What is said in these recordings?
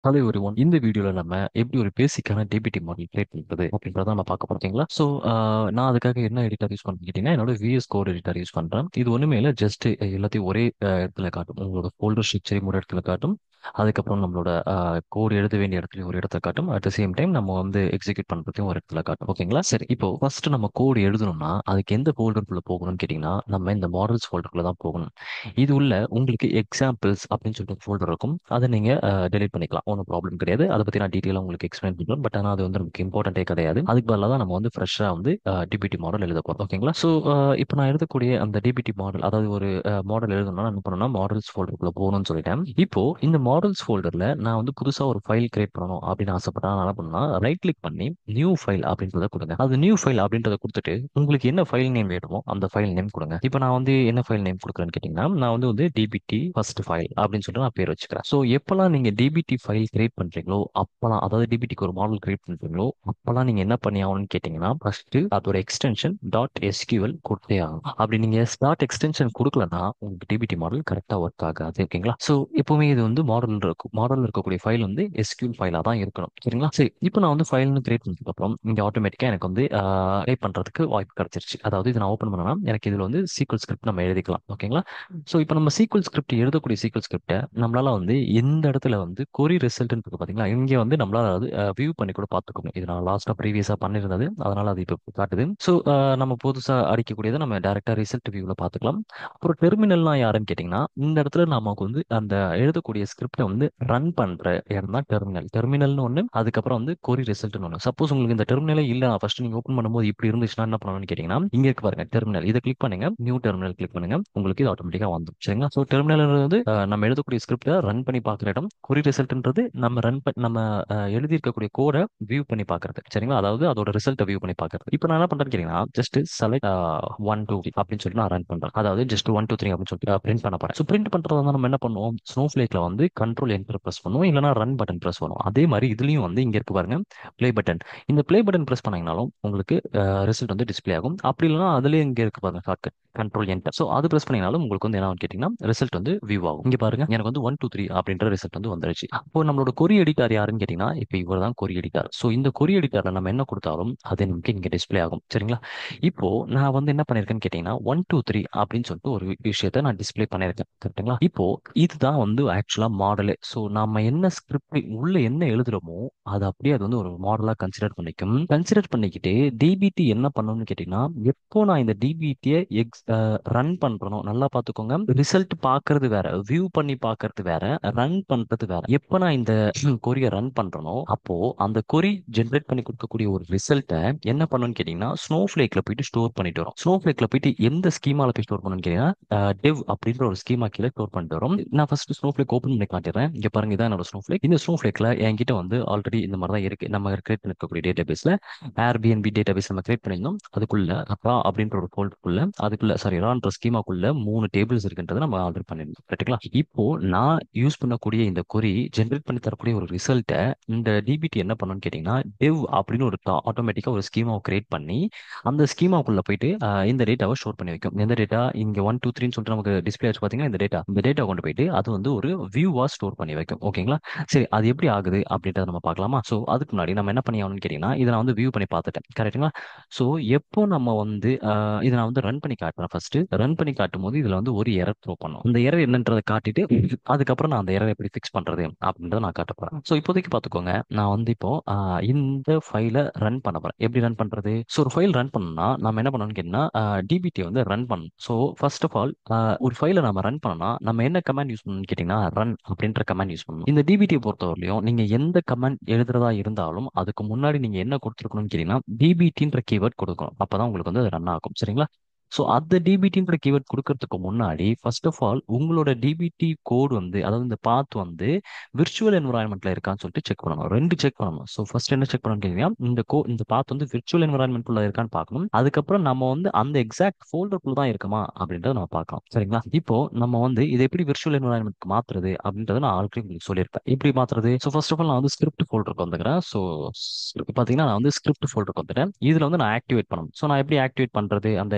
hello everyone இந்த வீடியோல நம்ம எப்படி ஒரு பேசிக்கான டிபிடி மாடல் கிரியேட் பண்றது அப்படின்றத நம்ம பார்க்க போறோம் ஓகேங்களா ஸோ நான் அதுக்காக என்ன எடிட்டர் யூஸ் பண்ணி கேட்டீங்கன்னா என்னோட விஎஸ் கோட் எடிட்டர் யூஸ் பண்றேன் இது ஒண்ணுமே இல்லை ஜஸ்ட் எல்லாத்தையும் ஒரே அஹ், இடத்துல காட்டும் உங்களோட ஃபோல்டர் ஸ்ட்ரக்சரையும் ஒரு இடத்துல காட்டும் அதுக்கப்புறம் நம்மளோட கோட் எழுத வேண்டிய இடத்துலையும் ஒரு இடத்துல காட்டும் அட் த சேம் டைம் நம்ம வந்து எக்ஸிக்யூட் பண்றதையும் ஒரு இடத்துல காட்டும் ஓகேங்களா சரி இப்போ ஃபர்ஸ்ட் நம்ம கோட் எழுதணும்னா அதுக்கு எந்த ஃபோல்டருக்குள்ள போகணும்னு கேட்டிங்கன்னா நம்ம இந்த மாடல்ஸ் ஃபோல்டருக்குள்ள தான் போகணும் இது உள்ள உங்களுக்கு எக்ஸாம்பிள்ஸ் அப்படின்னு சொல்லிட்டு ஃபோல்டர் இருக்கும் அதை நீங்க டெலிட் பண்ணிக்கலாம் ஒன்றும் ப்ராப்ளம் கிடையாது அதை பத்தி நான் டீட்டெயிலாக உங்களுக்கு எக்ஸ்பிளைன் பண்ணுறேன் பட் ஆனால் அது வந்து நமக்கு இம்பார்ட்டன்ட்டே கிடையாது அதுக்கு பதிலாக தான் நம்ம வந்து ஃப்ரெஷ்ஷாக வந்து டிபிடி மாடல் எழுத போகிறோம் ஓகேங்களா ஸோ இப்போ நான் எழுதக்கூடிய அந்த டிபிடி மாடல் அதாவது ஒரு மாடல் எழுதணும்னா என்ன பண்ணணும்னா மாடல்ஸ் ஃபோல்டருக்குள்ள போகணும்னு சொல்லிட்டேன் இப்போ இந்த மாடல்ஸ் ஃபோல்டர்ல நான் வந்து புதுசாக ஒரு ஃபைல் கிரியேட் பண்ணணும் அப்படின்னு ஆசைப்பட்டா நான் என்ன பண்ணணும்னா ரைட் கிளிக் பண்ணி நியூ ஃபைல் அப்படின்றத கொடுங்க அது நியூ ஃபைல் அப்படின்றத கொடுத்துட்டு உங்களுக்கு என்ன ஃபைல் நேம் வேணுமோ அந்த ஃபைல் நேம் கொடுங்க இப்போ நான் வந்து என்ன ஃபைல் நேம் கொடுக்குறேன்னு கேட்டிங்கன்னா நான் வந்து வந்து டிபிடி ஃபர்ஸ்ட் ஃபைல் அப்படின்னு சொல்லிட்டு நான் பேர் வச்சுக்கிறேன் ஸோ எப்போல்லாம் நீங்கள் டிபிடி ஃபைல் கிரியேட் பண்ணுறீங்களோ அப்போலாம் அதாவது டிபிடிக்கு ஒரு மாடல் கிரியேட் பண்ணுறீங்களோ அப்போல்லாம் நீங்கள் என்ன பண்ணி ஆகணும்னு கேட்டிங்கன்னா ஃபர்ஸ்ட் அதோட எக்ஸ்டென்ஷன் டாட் எஸ்கியூஎல் கொடுத்தே ஆகும் அப்படி நீங்கள் டாட் எக்ஸ்டென்ஷன் கொடுக்கலன்னா உங்களுக்கு டிபிடி மாடல் கரெக்டாக ஒர்க் ஆகாது ஓகேங்களா ஸோ எப்பவுமே இது வந்து மாடல் இருக்கும் மாடல் இருக்கக்கூடிய ஃபைல் வந்து எஸ்கியூஎல் ஃபைலாக தான் இருக்கணும் சரிங்களா சரி இப்போ நான் வந்து ஃபைல்னு கிரியேட் பண்ணதுக்கு அப்புறம் இங்கே ஆட்டோமேட்டிக்காக எனக்கு வந்து டைப் பண்ணுறதுக்கு வாய்ப்பு கிடைச்சிருச்சு அதாவது இது நான் ஓப்பன் பண்ணனா எனக்கு இதில் வந்து சீக்வல் ஸ்கிரிப்ட் நம்ம எழுதிக்கலாம் ஓகேங்களா ஸோ இப்போ நம்ம சீக்வல் ஸ்கிரிப்ட் எழுதக்கூடிய சீக்வல் ஸ்கிரிப்டை நம்மளால வந்து எந்த இடத்துல வந்து கொரி ரிசல்ட் இருக்கு பார்த்தீங்களா இங்கே வந்து நம்மளால அது வியூ பண்ணி கூட பார்த்துக்கணும் இது நான் லாஸ்ட்டாக ப்ரீவியஸாக பண்ணியிருந்தது அதனால அது இப்போ காட்டுது ஸோ நம்ம புதுசாக அடிக்கக்கூடியதை நம்ம டேரெக்டாக ரிசல்ட் வியூவில் பார்த்துக்கலாம் அப்புறம் டெர்மினல்னா யாருன்னு கேட்டிங்கன்னா இந்த இடத்துல நமக்கு வந்து அந்த எழுதக்கூடிய ஸ்கிரிப்டை வந்து ரன் பண்ணுற இடம் தான் டெர்மினல் டெர்மினல்னு ஒன்று அதுக்கப்புறம் வந்து கொரி ரிசல்ட்னு ஒன்று சப்போஸ் உங்களுக்கு இந்த டெர்மினலே இல்லை ஃபர்ஸ்ட் நீங்கள் ஓப்பன் பண்ணும்போது இப்படி இருந்துச்சுன்னா என்ன பண்ணணும்னு கேட்டிங்கன்னா இங்கே இருக்கு பாருங்க டெர்மினல் இதை கிளிக் பண்ணுங்க நியூ டெர்மினல் கிளிக் பண்ணுங்க உங்களுக்கு இது ஆட்டோமேட்டிக்காக வந்துடும் சரிங்களா ஸோ டெர்மினல் வந்து அஹ், நம்ம எழுதக்கூடிய ஸ்கிரிப்டை ரன் பண்ணி பார்க்குற இடம் கொரி ரிசல்ட்ன்றது நம்ம ரன் நம்ம அஹ், எழுதியிருக்கக்கூடிய கோடை வியூ பண்ணி பார்க்கறது சரிங்களா அதாவது அதோட ரிசல்ட்டை வியூ பண்ணி பார்க்கறது இப்போ நான் என்ன பண்றேன்னு கேட்டீங்கன்னா ஜஸ்ட் செலக்ட் ஒன் டூ அப்படின்னு சொல்லிட்டு நான் ரன் பண்றேன் அதாவது ஜஸ்ட் ஒன் டூ த்ரீ அப்படின்னு சொல்லிட்டு பிரிண்ட் பண்ண போறேன் ஸோ பிரிண்ட் பண்றதா இருந்தா நம்ம என்ன பண்ணுவோம் ஸ்னோ ஃபிளேக்ல வந்து கண்ட்ரோல் என்டர் ப்ரெஸ் பண்ணுவோம் இல்லைனா ரன் பட்டன் ப்ரெஸ் பண்ணுவோம் அதே மாதிரி இதுலயும் வந்து இங்க இருக்கு பாருங்க ப்ளே பட்டன் இந்த ப்ளே பட்டன் ப்ரெஸ் பண்ணீங்கனாலும் உங்களுக்கு ரிசல்ட் வந்து டிஸ்ப்ளே ஆகும் அப்படி இல்லைனா அதுலயே இங்க இருக்கு பாருங்க ஷார்ட்கட் கண்ட்ரோல் என்டர் ஸோ அது ப்ரெஸ் பண்ணினாலும் உங்களுக்கு வந்து என்ன கேட்டிங்கன்னா ரிசல்ட் வந்து வியூ ஆகும் இங்க பாருங்க எனக்கு வந்து ஒன் டூ த்ரீ அப்படின்ற ரிசல்ட் வந்து வந்துருச்சு அப்போ நம்மளோட கொரி எடிட்டர் யாருன்னு கேட்டிங்கன்னா இப்போ இவர் தான் கொரி எடிட்டர் ஸோ இந்த கொரி எடிட்டர்ல நம்ம என்ன கொடுத்தாலும் அது நமக்கு இங்க டிஸ்ப்ளே ஆகும் சரிங்களா இப்போ நான் வந்து என்ன பண்ணிருக்கேன்னு கேட்டீங்கன்னா ஒன் டூ த்ரீ அப்படின்னு சொல்லிட்டு ஒரு விஷயத்த நான் டிஸ்ப்ளே பண்ணியிருக்கேன் கரெக்ட்டுங்களா இப்போ இதுதான் வந்து ஆக்சுவலா மாடலே ஸோ நம்ம என்ன ஸ்கிரிப்ட் உள்ள என்ன எழுதுறோமோ அது அப்படியே அது வந்து ஒரு மாடலா கன்சிடர் பண்ணிக்கும் கன்சிடர் பண்ணிக்கிட்டு டிபிடி என்ன பண்ணணும்னு கேட்டீங்கன்னா எப்போ நான் இந்த டிபிடியை எக்ஸ் ரன் பண்றனோ நல்லா பார்த்துக்கோங்க ரிசல்ட் பார்க்கறது வேற வியூ பண்ணி பார்க்கறது வேற ரன் பண்றது வேற எப்போ நான் இந்த கொரியை ரன் பண்றனோ அப்போ அந்த கொரி ஜென்ரேட் பண்ணி கொடுக்கக்கூடிய ஒரு ரிசல்ட்டை என்ன பண்ணணும்னு கேட்டீங்கன்னா ஸ்னோ ஃபிளேக்ல போயிட்டு ஸ்டோர் பண்ணிட்டு வரும் ஸ்னோ ஃபிளேக்ல போயிட்டு எந்த ஸ்கீமால போய் ஸ்டோர் பண்ணணும்னு கேட்டீங்கன்னா டெவ் அப்படின்ற ஒரு ஸ்கீமா கீழே ஸ்டோர் பண்ணிட்டு வரும் நான் ஃபர்ஸ்ட் ஸ்னோ ஃபிளேக் ஓப்பன் பண்ணி காட்டுறேன் இங்க பாருங்க இதான் என்னோட ஸ்னோ ஃபிளேக் இந்த ஸ்னோ ஃபிளேக்ல என்கிட்ட வந்து ஆல்ரெடி இந்த மாதிரி தான் இருக்கு நம்ம கிரியேட் பண்ணிருக்கக்கூடிய டேட்டா பேஸ்ல ஏர்பிஎன்பி டேட்டா பேஸ் நம்ம கிரியேட் பண்ணியிருந்தோம் அதுக்குள்ள ரா அப்படின்ற ஒரு ஃபோல்டருக்குள்ள அதுக்குள்ள சாரி ரான்ற ஸ்கீமாக்குள்ள மூணு டேபிள்ஸ் இருக்குன்றதை நம்ம ஆல்ரெடி பண்ணிருந்தோம் ரைட்டுங்களா இப்போ நான் யூஸ் பண்ணக்கூடிய இந்த கொரி ஜென்ரேட் பண்ணி தரக்கூடிய ஒரு ரிசல்ட்டை இந்த டிபிடி என்ன பண்ணணும்னு கேட்டீங்கன்னா டெவ் அப்படின்னு ஒரு ஆட்டோமேட்டிக்கா ஒரு ஸ்கீமாவை கிரியேட் பண்ணி அந்த ஸ்கீமாக்குள்ள போயிட்டு ஆஹ், இந்த டேட்டாவை ஸ்டோர் பண்ணி வைக்கும் எந்த டேட்டா இங்க ஒன் டூ த்ரீன்னு சொல்லிட்டு நமக்கு டிஸ்பிளே ஆச்சு பாத்தீங்கன்னா இந்த டேட்டா இந்த டேட்டா கொண்டு போயிட்டு அது வந்து ஒரு வியூவா ஸ்டோர் பண்ணி வைக்கும் ஓகேங்களா சரி அது எப்படி ஆகுது அப்படின்றத நம்ம பார்க்கலாமா ஸோ அதுக்கு முன்னாடி நம்ம என்ன பண்ணி ஆகணும்னு கேட்டீங்கன்னா இதை நான் வந்து வியூ பண்ணி பார்த்துட்டேன் கரெக்ட்டுங்களா ஸோ எப்போ நம்ம வந்து ஆஹ், இதை நான் வந்து ரன் பண்ணி காட்டுறேன் ஃபர்ஸ்ட் ரன் பண்ணி காட்டும் போது இதுல வந்து ஒரு எரர் த்ரோ பண்ணும் அந்த எரர் என்னன்றதை காட்டிட்டு அதுக்கப்புறம் நான் அந்த எரர் எப்படி ஃபிக்ஸ் பண்றது அப்படின்றத நான் காட்ட போறேன் ஸோ இப்போதைக்கு பார்த்துக்கோங்க நான் வந்து இப்போ ஆஹ், இந்த ஃபைலை ரன் பண்ண போறேன் எப்படி ரன் பண்றது ஸோ ஒரு ஃபைல் ரன் பண்ணணும்னா நம்ம என்ன பண்ணணும்னு கேட்டீங்கன்னா டிபிடி வந்து ரன் பண்ணணும் ஸோ ஃபர்ஸ்ட் ஆஃப் ஆல் ஒரு ஃபைலை நம்ம ரன் பண்ணனா நம்ம என்ன கமாண்ட் யூஸ் பண்ணணும்னு கேட்டீங்கன்னா ரன் அப்படின்ற கமாண்ட் யூஸ் பண்ணணும் இந்த டிபிடியை பொறுத்தவரையிலும் நீங்க எந்த கமாண்ட் எழுதுறதா இருந்தாலும் அதுக்கு முன்னாடி நீங்க என்ன கொடுத்துருக்கணும்னு கேட்டீங்கன்னா டிபிடின்ற கீவேர்ட் கொடுக்கணும் அப்பதான் உங்களுக்கு வந்து ரன் ஆகும் சரிங்களா ஸோ அந்த டிபிடின்ற கீவேர்ட் கொடுக்கறதுக்கு முன்னாடி ஃபர்ஸ்ட் ஆஃப் ஆல் உங்களோட டிபிடி கோட் வந்து அதாவது இந்த பாத் வந்து விர்ச்சுவல் என்வரான்மெண்ட்ல இருக்கான்னு சொல்லிட்டு செக் பண்ணணும் ரெண்டு செக் பண்ணணும் ஸோ ஃபர்ஸ்ட் என்ன செக் பண்ணணும் கேட்டீங்கன்னா இந்த கோ இந்த பாத் வந்து விர்ச்சுவல் என்வரான்மெண்ட்குள்ள இருக்கான்னு பார்க்கணும் அதுக்கப்புறம் நம்ம வந்து அந்த எக்ஸாக்ட் ஃபோல்டருக்குள்ள தான் இருக்குமா அப்படின்றத நம்ம பார்க்கலாம் சரிங்களா இப்போ நம்ம வந்து இதை எப்படி விர்ச்சுவல் என்வரான்மெண்ட் மாத்துறது அப்படின்றத நான் ஆல்ரெடி உங்களுக்கு சொல்லியிருப்பேன் எப்படி மாத்துறது ஸோ ஃபர்ஸ்ட் ஆஃப் ஆல் நான் வந்து ஸ்கிரிப்ட் ஃபோல்டருக்கு வந்துக்கிறேன் ஸோ பார்த்தீங்கன்னா நான் வந்து ஸ்கிரிப்ட் ஃபோல்டருக்கு வந்துட்டேன் இதுல வந்து நான் ஆக்டிவேட் பண்ணணும் ஸோ நான் எப்படி ஆக்டிவேட் பண்றது அந்த டி-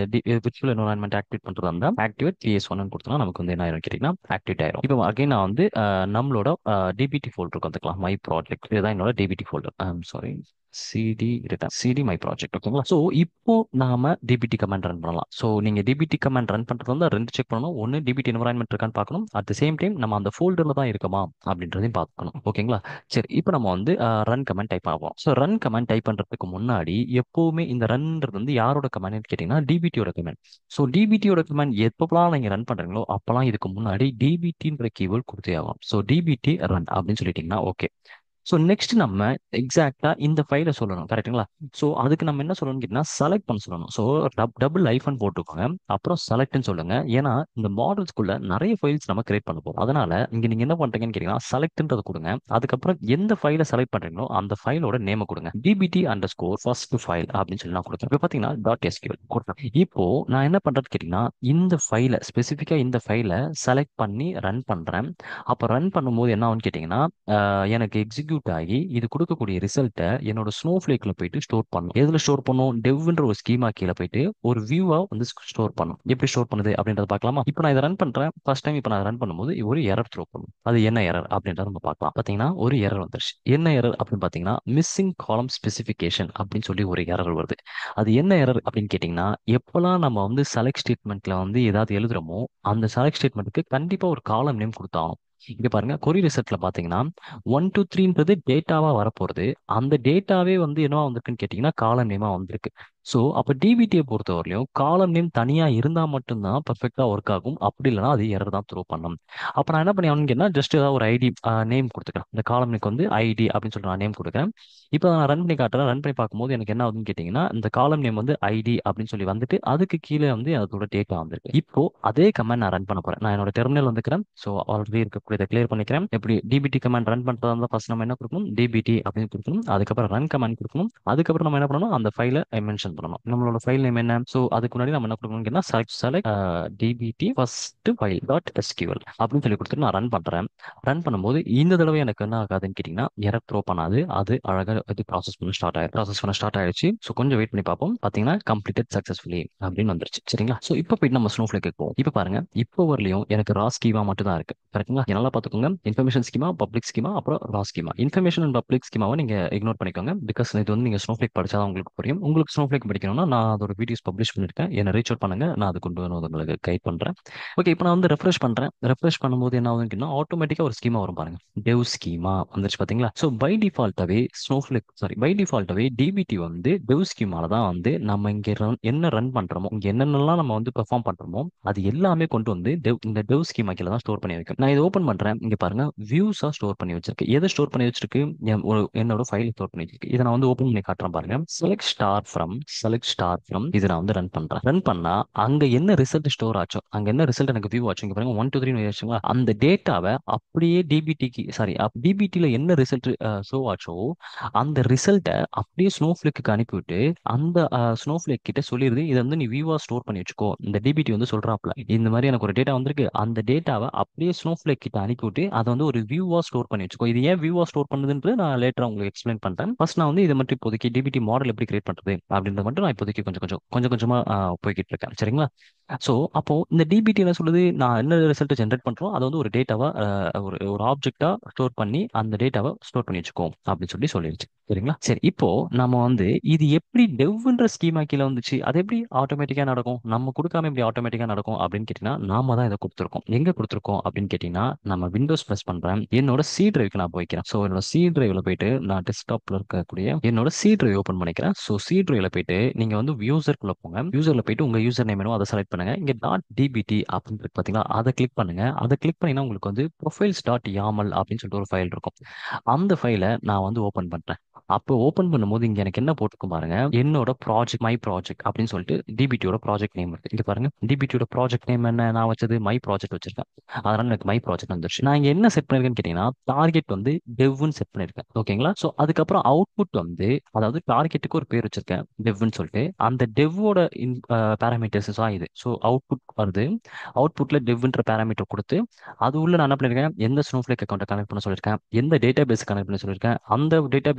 விர்ச்சுவல் என்வரான்மெண்ட் ஆக்டிவேட் பண்றதா இருந்தா ஆக்டிவேட் பிஎஸ் ஒன் கொடுத்தா நமக்கு வந்து என்ன ஆயிரும் கேட்டீங்கன்னா ஆக்டிவேட் ஆயிரும் இப்போ அகைன் நான் வந்து அஹ், நம்மளோட டிபிடி ஃபோல்டருக்கு வந்துக்கலாம் மை ப்ராஜெக்ட் இதுதான் என்னோட DBT folder sorry CD return CD my project ஓகேங்களா ஸோ இப்போ நாம டிபிடி கமெண்ட் ரன் பண்ணலாம் ஸோ நீங்க டிபிடி கமெண்ட் ரன் பண்றது வந்து ரெண்டு செக் பண்ணணும் ஒன்று டிபிடி என்வரான்மெண்ட் இருக்கான்னு பார்க்கணும் அட் த சேம் டைம் நம்ம அந்த ஃபோல்டர்ல தான் இருக்கோமா அப்படின்றதையும் பார்க்கணும் ஓகேங்களா சரி இப்போ நம்ம வந்து ரன் கமெண்ட் டைப் ஆகும் ஸோ ரன் கமெண்ட் டைப் பண்றதுக்கு முன்னாடி எப்பவுமே இந்த ரன்ன்றது வந்து யாரோட கமெண்ட் கேட்டிங்கன்னா டிபிடியோட கமெண்ட் ஸோ டிபிடியோட கமெண்ட் எப்பப்பெல்லாம் நீங்க ரன் பண்றீங்களோ அப்பெல்லாம் இதுக்கு முன்னாடி டிபிடின்ற கீவேர்ட் கொடுத்தே ஆகும் ஸோ டிபிடி ரன் அப்படின்னு சொல்லிட்டீங்கன்னா ஓகே ஸோ நெக்ஸ்ட் நம்ம எக்ஸாக்டா இந்த ஃபைலை சொல்லணும் கரெக்ட்டுங்களா ஸோ அதுக்கு நம்ம என்ன சொல்லணும்னு கேட்டிங்கன்னா செலக்ட் பண்ண சொல்லணும் ஸோ டபுள் ஐஃபன் போட்டுக்கோங்க அப்புறம் செலக்ட்னு சொல்லுங்க ஏன்னா இந்த மாடல்ஸ்குள்ள நிறைய ஃபைல்ஸ் நம்ம கிரியேட் பண்ண போறோம் அதனால இங்க நீங்க என்ன பண்றீங்கன்னு கேட்டீங்கன்னா செலக்ட்ன்றது கொடுங்க அதுக்கப்புறம் எந்த ஃபைலை செலக்ட் பண்றீங்களோ அந்த ஃபைலோட நேமை கொடுங்க DBT underscore first file அப்படின்னு சொல்லி நான் கொடுத்தேன் இப்போ பார்த்தீங்கன்னா டாட் எஸ்கியூஎல் கொடுத்தேன் இப்போ நான் என்ன பண்றது கேட்டீங்கன்னா இந்த ஃபைலை ஸ்பெசிஃபிக்கா இந்த ஃபைலை செலக்ட் பண்ணி ரன் பண்றேன் அப்போ ரன் பண்ணும்போது என்ன ஆகும்னு கேட்டிங்கன்னா ஆஹ் எனக்கு எக்ஸிக்யூட் ஆகி இது கொடுக்கக்கூடிய ரிசல்ட்டை என்னோட ஸ்னோ ஃபிளேக்ல போயிட்டு ஸ்டோர் பண்ணும் எதுல ஸ்டோர் பண்ணும் டெவ்ன்ற ஒரு ஸ்கீமா கீழே போயிட்டு ஒரு வியூவா வந்து ஸ்டோர் பண்ணும் எப்படி ஸ்டோர் பண்ணுது அப்படின்றத பார்க்கலாமா இப்போ நான் இதை ரன் பண்றேன் ஃபர்ஸ்ட் டைம் இப்போ நான் ரன் பண்ணும்போது ஒரு எரர் த்ரோ பண்ணும் அது என்ன எரர் அப்படின்றத நம்ம பார்க்கலாம் பார்த்தீங்கன்னா ஒரு எரர் வந்துருச்சு என்ன எரர் அப்படின்னு பார்த்தீங்கன்னா மிஸ்ஸிங் காலம் ஸ்பெசிஃபிகேஷன் அப்படின்னு சொல்லி ஒரு எரர் வருது அது என்ன எரர் அப்படின்னு கேட்டிங்கன்னா எப்போல்லாம் நம்ம வந்து செலக்ட் ஸ்டேட்மெண்ட்ல வந்து ஏதாவது எழுதுறோமோ அந்த செலக்ட் ஸ்டேட்மெண்ட்டுக்கு கண்டிப்பா ஒரு காலம் நேம் கொடுத்தாகணும் இங்க பாருங்க கொரி ரிசல்ட்ல பாத்தீங்கன்னா ஒன் டூ த்ரீன்றது டேட்டாவா வரப்போறது அந்த டேட்டாவே வந்து என்னவா வந்திருக்குன்னு கேட்டீங்கன்னா காலம் நேமா வந்திருக்கு ஸோ அப்போ டிபிடியை பொறுத்தவரையிலும் காலம் நேம் தனியா இருந்தா மட்டும்தான் பர்ஃபெக்டா ஒர்க் ஆகும் அப்படி இல்லைன்னா அது எரர் தான் த்ரோ பண்ணும் அப்போ நான் என்ன பண்ணி கேட்டா ஜஸ்ட் ஏதாவது ஒரு ஐடி நேம் கொடுத்துக்கிறேன் இந்த காலம் நேக்கு வந்து ஐடி அப்படின்னு சொல்லி நான் நேம் கொடுக்குறேன் இப்போ நான் ரன் பண்ணி காட்டுறேன் ரன் பண்ணி பார்க்கும்போது எனக்கு என்ன ஆகுதுன்னு கேட்டிங்கன்னா இந்த காலம் நேம் வந்து ஐடி அப்படின்னு சொல்லி வந்துட்டு அதுக்கு கீழே வந்து அதோட டேட்டா வந்திருக்கு இப்போ அதே கமெண்ட் நான் ரன் பண்ண போறேன் நான் என்னோட டெர்மினல் வந்துக்கிறேன் ஸோ ஆல்ரெடி இருக்கக்கூடியதை கிளியர் பண்ணிக்கிறேன் எப்படி டிபிடி கமெண்ட் ரன் பண்றதா இருந்தால் ஃபர்ஸ்ட் நம்ம என்ன கொடுக்கணும் டிபிடி அப்படின்னு கொடுக்கணும் அதுக்கப்புறம் ரன் கமெண்ட் கொடுக்கணும் அதுக்கப்புறம் நம்ம என்ன பண்ணணும் அந்த ஃபைலை மென்ஷன் பண்ணணும் நம்மளோட ஃபைல் நேம் என்ன ஸோ அதுக்கு முன்னாடி நம்ம என்ன கொடுக்கணும்னா select select DBT first file dot SQL அப்படின்னு சொல்லி கொடுத்துட்டு நான் ரன் பண்றேன் ரன் பண்ணும்போது இந்த தடவை எனக்கு என்ன ஆகாதுன்னு கேட்டிங்கன்னா எரர் த்ரோ பண்ணாது அது அழகாக இது ப்ராசஸ் பண்ண ஸ்டார்ட் ஆயிடும் ப்ராசஸ் பண்ண ஸ்டார்ட் ஆயிடுச்சு ஸோ கொஞ்சம் வெயிட் பண்ணி பார்ப்போம் பார்த்தீங்கன்னா கம்ப்ளீட்டட் சக்ஸஸ்ஃபுல்லி அப்படின்னு வந்துருச்சு சரிங்களா ஸோ இப்போ போயிட்டு நம்ம ஸ்னோ ஃபிளேக்கு போவோம் இப்போ பாருங்க இப்போ வரலையும் எனக்கு ரா ஸ்கீமா மட்டும் தான் இருக்கு கரெக்ட்டுங்களா நல்லா பார்த்துக்கோங்க இன்ஃபர்மேஷன் ஸ்கீமா பப்ளிக் ஸ்கீமா அப்புறம் raw schema information and public ஸ்கீமாவை நீங்க இக்னோர் பண்ணிக்கோங்க பிகாஸ் இது வந்து நீங்க ஸ்னோ ஃபிளேக் படிச்சா தான் உங்களுக்கு புரியும் உங்களுக்கு ஸ்னோ ஃபிளேக் படிக்கணும்னா நான் அதோட வீடியோஸ் பப்ளிஷ் பண்ணிருக்கேன் என்ன ரீச் அவுட் பண்ணுங்க நான் அது கொண்டு வந்து உங்களுக்கு கைட் பண்றேன் ஓகே இப்போ நான் வந்து ரெஃப்ரெஷ் பண்றேன் ரெஃப்ரெஷ் பண்ணும்போது என்ன ஆகுதுன்னா ஆட்டோமேட்டிக்கா ஒரு ஸ்கீமா வரும் பாருங்க டெவ் ஸ்கீமா வந்துருச்சு பாத்தீங்களா ஸோ பை டிஃபால்ட்டாவே ஸ்னோஃபிளிக் சாரி பை டிஃபால்ட்டாவே டிபிடி வந்து டெவ் ஸ்கீமால தான் வந்து நம்ம இங்க run- என்ன ரன் பண்றோமோ இங்க என்னென்னலாம் நம்ம வந்து பெர்ஃபார்ம் பண்றோமோ அது எல்லாமே கொண்டு வந்து dev- இந்த டெவ் ஸ்கீமா கீழ தான் ஸ்டோர் பண்ணி வைக்கும் நான் இதை ஓப்பன் பண்றேன் இங்க பாருங்க வியூஸா ஸ்டோர் பண்ணி வச்சிருக்கு எதை ஸ்டோர் பண்ணி வச்சிருக்கு என் ஒரு- என்னோட ஃபைல் ஸ்டோர் பண்ணி வச்சிருக்கு இதை நான் வந்து ஓப்பன் பண்ணி காட்டுறேன் பாருங்க select star from select star from இதை நான் வந்து ரன் பண்றேன் ரன் பண்ணா அங்க என்ன ரிசல்ட் ஸ்டோர் ஆச்சோ அங்க என்ன ரிசல்ட் எனக்கு வியூ ஆச்சு இங்க பாருங்க ஒன் டூ த்ரீ வச்சுங்களா அந்த டேட்டாவை அப்படியே டிபிடிக்கு சாரி டிபிடில என்ன ரிசல்ட் ஷோ ஆச்சோ அந்த ரிசல்ட்டை அப்படியே ஸ்னோஃபிளேக்கு அனுப்பிவிட்டு அந்த ஸ்னோஃபிளேக் கிட்ட சொல்லிடுது இதை வந்து நீ வியூவா ஸ்டோர் பண்ணி வச்சுக்கோ இந்த டிபிடி வந்து சொல்றாப்ல இந்த மாதிரி எனக்கு ஒரு டேட்டா வந்திருக்கு அந்த டேட்டாவை அப்படியே ஸ்னோஃபிளேக் கிட்ட அனுப்பிவிட்டு அதை வந்து ஒரு வியூவா ஸ்டோர் பண்ணி வச்சுக்கோ இது ஏன் வியூவா ஸ்டோர் பண்ணுதுன்றது நான் லேட்டரா உங்களுக்கு எக்ஸ்பிளைன் பண்றேன் ஃபர்ஸ்ட் நான் வந்து இதை மட்டும் இப்போதைக்கு டிபிடி மாடல் எப்படி கிரியேட் பண்றது அப்படின்றத மட்டும் நான் இப்போதைக்கு கொஞ்சம் கொஞ்சம் கொஞ்சம் கொஞ்சமா ஆஹ், போய்கிட்டு இருக்கேன் சரிங்களா ஸோ அப்போ இந்த டிபிடி என்ன சொல்லுது நான் என்ன ரிசல்ட் ஜென்ரேட் பண்றோம் அதை வந்து ஒரு டேட்டாவா ஒரு ஒரு ஆப்ஜெக்டா ஸ்டோர் பண்ணி அந்த டேட்டாவை ஸ்டோர் பண்ணி வச்சுக்கோ அப்படின்னு சொல்லி சொல்லிடுச்சு சரிங்களா சரி இப்போ நம்ம வந்து இது எப்படி டெவ்ன்ற ஸ்கீமா கீழே வந்துச்சு அது எப்படி ஆட்டோமேட்டிக்கா நடக்கும் நம்ம கொடுக்காம எப்படி ஆட்டோமேட்டிக்கா நடக்கும் அப்படின்னு கேட்டீங்கன்னா நாம தான் இதை கொடுத்துருக்கோம் எங்க கொடுத்துருக்கோம் அப்படின்னு கேட்டீங்கன்னா நம்ம விண்டோஸ் ப்ரெஸ் பண்றேன் என்னோட சி டிரைவ்க்கு நான் போய்க்கிறேன் ஸோ என்னோட சி டிரைவ்ல போயிட்டு நான் டெஸ்க்டாப்ல இருக்கக்கூடிய என்னோட சி டிரைவ் ஓப்பன் பண்ணிக்கிறேன் ஸோ சி டிரைவ்ல போயிட்டு நீங்க வந்து யூசர்க்குள்ள போங்க யூசர்ல போயிட்டு உங்க யூசர் நேம் வேணும் அதை செலக்ட் பண்ணுங்க இங்க டாட் டிபிடி அப்படின்னு இருக்கு பாத்தீங்களா அதை கிளிக் பண்ணுங்க அதை கிளிக் பண்ணினா உங்களுக்கு வந்து ப்ரொஃபைல்ஸ் டாட் யாமல் அப்படின்னு சொல்லிட்டு ஒரு ஃபைல் இருக்கும் அந்த ஃபைலை நான் வந்து ஓப்பன் பண்றேன் அப்போ ஓப்பன் பண்ணும்போது இங்க எனக்கு என்ன போட்டுக்கும் பாருங்க என்னோட ப்ராஜெக்ட் மை ப்ராஜெக்ட் அப்படின்னு சொல்லிட்டு டிபிடியோட ப்ராஜெக்ட் நேம் இருக்கு இங்க பாருங்க டிபிடியோட ப்ராஜெக்ட் நேம் என்ன நான் வச்சது மை ப்ராஜெக்ட் வச்சிருக்கேன் அதனால எனக்கு மை ப்ராஜெக்ட் வந்துருச்சு நான் இங்க என்ன செட் பண்ணிருக்கேன்னு கேட்டீங்கன்னா டார்கெட் வந்து டெவ்னு செட் பண்ணிருக்கேன் ஓகேங்களா ஸோ அதுக்கப்புறம் அவுட்புட் வந்து அதாவது டார்கெட்டுக்கு ஒரு பேர் வச்சிருக்கேன் டெவ்னு சொல்லிட்டு அந்த டெவ்வோட பேராமீட்டர்ஸ் தான் இது ஸோ அவுட்புட் வருது அவுட்புட்ல டெவ்ன்ற பேராமீட்டர் கொடுத்து அது உள்ள நான் என்ன பண்ணிருக்கேன் எந்த ஸ்னோஃபிளேக் அக்கௌண்ட்டை கனெக்ட் பண்ண சொல்லியிருக்கேன் எந்த டேட்டா பேஸ் கனெக்ட் பண்ண சொல்லியிருக்கேன் அந்த டேட்டா பேஸ்க்கு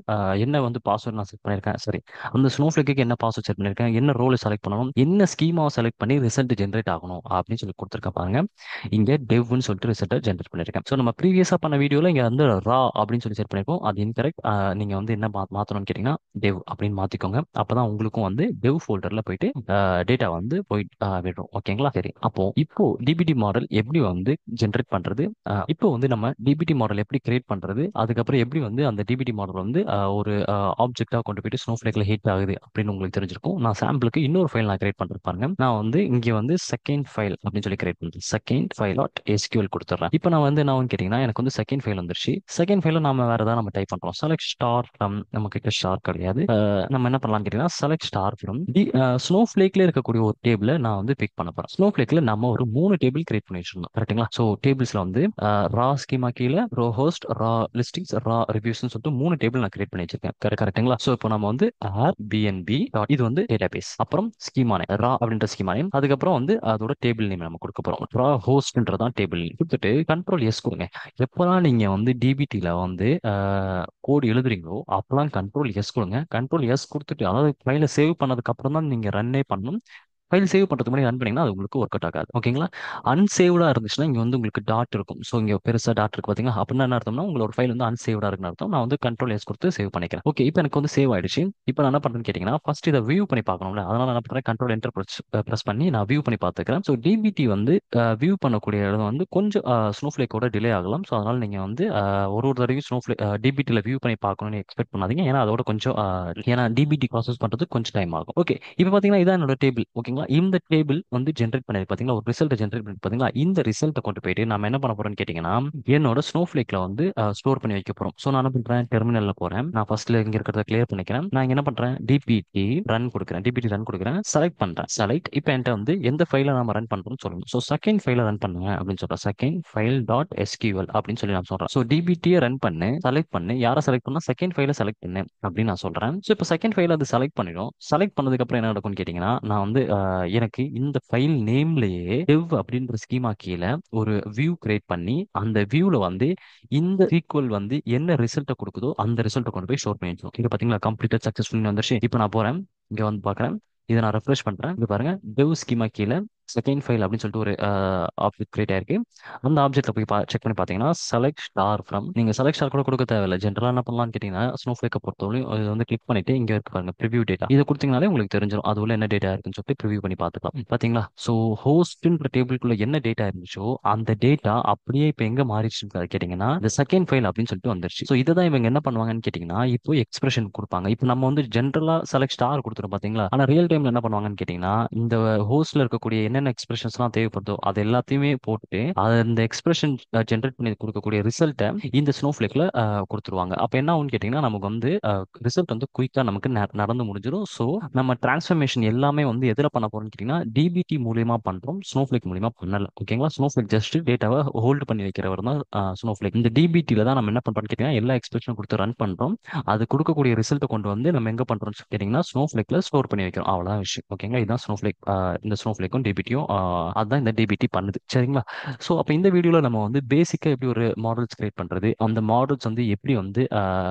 அஹ், என்ன வந்து பாஸ்வேர்ட் நான் செட் பண்ணியிருக்கேன் சரி அந்த ஸ்னோஃப்ளேக்கு என்ன பாஸ்வேர்ட் செட் பண்ணியிருக்கேன் என்ன ரோல் செலக்ட் பண்ணணும் என்ன ஸ்கீமாவை செலக்ட் பண்ணி ரிசல்ட் ஜென்ரேட் ஆகணும் அப்படின்னு சொல்லி கொடுத்துருக்க பாருங்க இங்க டெவ்னு சொல்லிட்டு ரிசல்ட்டை ஜென்ரேட் பண்ணியிருக்கேன் ஸோ நம்ம ப்ரீவியஸாக பண்ண வீடியோவில் இங்கே வந்து ரா அப்படின்னு சொல்லி செட் பண்ணியிருக்கோம் அது இன்கரெக்ட் நீங்க வந்து என்ன மா மாற்றணும்னு கேட்டிங்கன்னா டெவ் அப்படின்னு மாற்றிக்கோங்க அப்போ தான் உங்களுக்கும் வந்து டெவ் ஃபோல்டரில் போயிட்டு டேட்டா வந்து போயிட்டு ஆஹ் விடும் ஓகேங்களா சரி அப்போ இப்போ டிபிடி மாடல் எப்படி வந்து ஜென்ரேட் பண்றது ஆஹ் இப்போ வந்து நம்ம டிபிடி மாடல் எப்படி கிரியேட் பண்றது அதுக்கப்புறம் எப்படி வந்து அந்த டிபிடி மாடல் வந்து ஆஹ் ஒரு ஆப்ஜெக்டாக கொண்டு போயிட்டு ஸ்னோஃப்ளேக்ல ஹிட் ஆகுது அப்படின்னு உங்களுக்கு தெரிஞ்சிருக்கும் நான் சாம்பிளுக்கு இன்னொரு ஃபைல் நான் கிரியேட் பண்றேன் பாருங்க நான் வந்து இங்கே வந்து செகண்ட் ஃபைல் அப்படின்னு சொல்லி கிரியேட் பண்ணுறேன் செகண்ட் ஃபைல் டாட் எஸ்கியூஎல் கொடுத்துட்றேன் இப்போ நான் வந்து நான் கேட்டிங்கன்னா எனக்கு வந்து செகண்ட் ஃபைல் வந்துருச்சு செகண்ட் ஃபைல நாம வேற ஏதாவது நம்ம டைப் பண்றோம் செலக்ட் ஸ்டார் ஃப்ரம் நம்ம கிட்ட ஸ்டார் கிடையாது ஆஹ் நம்ம என்ன பண்ணலாம் கேட்டீங்கன்னா செலக்ட் ஸ்டார் ஃப்ரம் டி ஸ்னோ ஃபிளேக்ல இருக்கக்கூடிய ஒரு டேபிள நான் வந்து பிக் பண்ண போறேன் ஸ்னோ ஃபிளேக்ல நம்ம ஒரு மூணு டேபிள் கிரியேட் பண்ணி வச்சிருந்தோம் கரெக்ட்டுங்களா ஸோ டேபிள்ஸ்ல வந்து ரா ஸ்கீமா கீழே raw host raw listings raw ரிவ்யூஸ்னு சொல்லிட்டு மூணு டேபிள் நான் கிரியேட் பண்ணி வச்சிருக்கேன் கரெக்ட் கரெக்ட்டுங்களா ஸோ இப்போ நம்ம வந்து ஆர் பிஎன்பி இது வந்து டேட்டா பேஸ் அப்புறம் ஸ்கீமா நேம் ரா அப்படின்ற ஸ்கீமா நேம் அதுக்கப்புறம் வந்து அதோட டேபிள் நேம் நம்ம கொடுக்க போறோம் ரா ஹோஸ்ட்ன்றதான் டேபிள் நேம் கொடுத்துட்டு கண்ட்ரோல் எஸ் கொடுங்க எப்போலாம் நீங்க வந்து டிபிடியில் வந்து கோட் எழுதுறீங்களோ அப்போலாம் கண்ட்ரோல் எஸ் கொடுங்க கண்ட்ரோல் எஸ் கொடுத்துட்டு அதாவது ஃபைலை சேவ் பண்ணதுக்கு அப்புறம் தான் நீங்க ரன்னே பண்ணணும் ஃபைல் சேவ் பண்ணுறதுக்கு முன்னாடி ரன் பண்ணீங்கன்னா அது உங்களுக்கு ஒர்க் அவுட் ஆகாது ஓகேங்களா அன்சேவ்டாக இருந்துச்சுன்னா இங்கே வந்து உங்களுக்கு டாட் இருக்கும் ஸோ இங்கே பெருசாக டாட் இருக்கு பார்த்தீங்களா அப்படின்னா என்ன அர்த்தம்னா உங்களோட ஃபைல் வந்து அன்சேவ்டாக இருக்குன்னு அர்த்தம் நான் வந்து கண்ட்ரோல் எஸ் கொடுத்து சேவ் பண்ணிக்கிறேன் ஓகே இப்போ எனக்கு வந்து சேவ் ஆயிடுச்சு இப்போ நான் என்ன பண்ணுறேன்னு கேட்டிங்கன்னா ஃபர்ஸ்ட் இதை வியூ பண்ணி பார்க்கணும்ல அதனால என்ன பண்ணுறேன் கண்ட்ரோல் என்டர் ப்ரெஸ் பண்ணி நான் வியூ பண்ணி பார்த்துக்கிறேன் ஸோ டிபிடி வந்து வியூ பண்ணக்கூடிய இடம் வந்து கொஞ்சம் ஸ்னோஃப்ளேக்கோட டிலே ஆகலாம் ஸோ அதனால நீங்கள் வந்து அஹ், ஒரு ஒரு தடவையும் ஸ்னோஃப்ளே டிபிடியில் வியூ பண்ணி பார்க்கணும்னு எக்ஸ்பெக்ட் பண்ணாதீங்க ஏன்னா அதோட கொஞ்சம் அஹ், ஏன்னா டிபிடி ப்ராசஸ் பண்ணுறது கொஞ்சம் டைம் ஆகும் ஓகே இப்போ பார்த்தீங்கன்னா இதான் என்னோட டேபிள் ஓகேங்களா இந்த டேபிள் வந்து ஜென்ரேட் பண்ணி பார்த்தீங்களா ஒரு ரிசல்ட் ஜென்ரேட் பண்ணி பார்த்தீங்களா இந்த ரிசல்ட்டை கொண்டு போயிட்டு நம்ம என்ன பண்ண போறோம்னு கேட்டிங்கன்னா என்னோட ஸ்னோஃப்ளேக்ல வந்து ஸ்டோர் பண்ணி வைக்க போறோம் ஸோ நான் என்ன பண்றேன் டெர்மினல்ல போறேன் நான் ஃபர்ஸ்ட்ல இங்க இருக்கிறத கிளியர் பண்ணிக்கிறேன் நான் இங்க என்ன பண்றேன் டிபிடி ரன் கொடுக்குறேன் டிபிடி ரன் கொடுக்குறேன் செலக்ட் பண்றேன் செலக்ட் இப்போ என்கிட்ட வந்து எந்த ஃபைல நம்ம ரன் பண்றோம்னு சொல்லணும் ஸோ செகண்ட் ஃபைல ரன் பண்ணுங்க அப்படின்னு சொல்றேன் செகண்ட் ஃபைல் டாட் எஸ்கியூஎல் அப்படின்னு சொல்லி நான் சொல்றேன் ஸோ டிபிடியை ரன் பண்ணு செலக்ட் பண்ணு யாரை செலக்ட் பண்ணா செகண்ட் ஃபைல செலக்ட் பண்ணு அப்படின்னு நான் சொல்றேன் ஸோ இப்போ செகண்ட் ஃபைல அது செலக்ட் பண்ணிடும் செலக்ட் பண்ணதுக்கு அப்புறம் என்ன நடக்கும்னு கேட்டீங்கன்னா நான் வந்து அஹ், எனக்கு இந்த ஃபைல் நேம்லயே dev அப்படின்ற ஸ்கீமா கீழே ஒரு வியூ கிரியேட் பண்ணி அந்த வியூல வந்து இந்த சீக்வல் வந்து என்ன ரிசல்ட்டை கொடுக்குதோ அந்த ரிசல்ட்டை கொண்டு போய் ஸ்டோர் பண்ணி வச்சிடும் இது பாத்தீங்களா கம்ப்ளீட்டட் சக்சஸ்ஃபுல் வந்துருச்சு இப்போ நான் போறேன் இங்க வந்து பாக்குறேன் இதை நான் ரெஃப்ரெஷ் பண்றேன் இங்க பாருங்க dev ஸ்கீமா கீழே செகண்ட் ஃபைல் அப்படின்னு சொல்லிட்டு ஒரு ஆப்ஜெக்ட் கிரியேட் ஆயிருக்கு அந்த ஆப்ஜெக்ட்ல போய் செக் பண்ணி பார்த்தீங்கன்னா செலக்ட் ஸ்டார் ஃப்ரம் நீங்க செலக்ட் ஸ்டார் கூட கொடுக்க தேவையில்ல ஜென்ரலா என்ன பண்ணலாம்னு கேட்டீங்கன்னா ஸ்னோஃப்ளேக்கை பொறுத்தவரையும் இது வந்து கிளிக் பண்ணிட்டு இங்க இருக்கு பாருங்க ப்ரிவியூ டேட்டா இதை கொடுத்தீங்கனாலே உங்களுக்கு தெரிஞ்சிடும் அது உள்ள என்ன டேட்டா இருக்குன்னு சொல்லிட்டு ப்ரிவியூ பண்ணி பார்த்துக்கலாம் பாத்தீங்களா ஸோ ஹோஸ்ட்ன்ற டேபிளுக்குள்ள என்ன டேட்டா இருந்துச்சோ அந்த டேட்டா அப்படியே இப்போ எங்க மாறிடுச்சுன்னு கேட்டீங்கன்னா இந்த செகண்ட் ஃபைல் அப்படின்னு சொல்லிட்டு வந்துருச்சு ஸோ இதை தான் இவங்க என்ன பண்ணுவாங்கன்னு கேட்டீங்கன்னா இப்போ எக்ஸ்பிரஷன் கொடுப்பாங்க இப்போ நம்ம வந்து ஜென்ரலா செலக்ட் ஸ்டார் கொடுத்துரும் பாத்தீங்களா ஆனா ரியல் டைம்ல என்ன பண்ணுவாங்கன்னு கேட்டீங்கன்னா இந்த ஹோஸ்ட்ல இருக்கக்கூடிய என்னென்ன எக்ஸ்பிரஷன்ஸ்லாம் தேவைப்படுதோ அது எல்லாத்தையுமே போட்டுட்டு அது அந்த எக்ஸ்பிரஷன் ஜென்ரேட் பண்ணி கொடுக்கக்கூடிய ரிசல்ட்டை இந்த ஸ்னோஃப்ளேக்ல கொடுத்துருவாங்க அப்போ என்ன ஆகும்னு கேட்டிங்கன்னா நமக்கு வந்து ரிசல்ட் வந்து குயிக்காக நமக்கு ந- நடந்து முடிஞ்சிடும் ஸோ நம்ம டிரான்ஸ்ஃபர்மேஷன் எல்லாமே வந்து எதில் பண்ண போறோம்னு கேட்டிங்கன்னா டிபிடி மூலியமா பண்றோம் ஸ்னோஃப்ளேக் மூலியமா பண்ணல ஓகேங்களா ஸ்னோஃப்ளேக் ஜஸ்ட் டேட்டாவை ஹோல்டு பண்ணி வைக்கிறவர் தான் ஸ்னோஃப்ளேக் இந்த டிபிடியில் தான் நம்ம என்ன பண்றோம்னு கேட்டிங்கன்னா எல்லா எக்ஸ்பிரஷனும் கொடுத்து ரன் பண்றோம் அது கொடுக்கக்கூடிய ரிசல்ட்டை கொண்டு வந்து நம்ம எங்க பண்றோம்னு கேட்டிங்கன்னா ஸ்னோஃப்ளேக்ல ஸ்டோர் பண்ணி வைக்கிறோம் அவ்வளோதான் விஷயம் ஓகேங்களா இதுதான் ஸ்னோஃப்ளேக் இந்த ஸ்னோஃப்ளேக்கும் டிபிடியும் அதுதான் இந்த டிபிடி பண்ணுது சரிங்களா ஸோ அப்போ இந்த வீடியோவில் நம்ம வந்து பேசிக்காக எப்படி ஒரு மாடல்ஸ் கிரியேட் பண்ணுறது அந்த மாடல்ஸ் வந்து எப்படி வந்து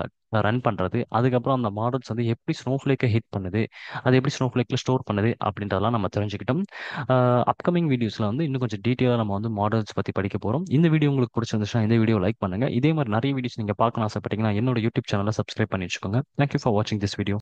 ரன் பண்ணுறது அதுக்கப்புறம் அந்த மாடல்ஸ் வந்து எப்படி ஸ்னோஃப்ளேக்கை ஹிட் பண்ணுது அது எப்படி ஸ்னோஃப்ளேக்கில் ஸ்டோர் பண்ணுது அப்படின்றதெல்லாம் நம்ம தெரிஞ்சுக்கிட்டோம் அப்கமிங் வீடியோஸில் வந்து இன்னும் கொஞ்சம் டீட்டெயிலாக நம்ம வந்து மாடல்ஸ் பற்றி படிக்க போகிறோம் இந்த வீடியோ உங்களுக்கு பிடிச்சிருந்துச்சுன்னா இந்த வீடியோ லைக் பண்ணுங்கள் இதே மாதிரி நிறைய வீடியோஸ் நீங்கள் பார்க்கணும் ஆசைப்பட்டீங்கன்னா என்னோட யூடியூப் சேனலை சப்ஸ்கிரைப் பண்ணி வச்சுக்கோங்க தேங்க்யூ ஃபார் வாட்சிங் திஸ் வீடியோ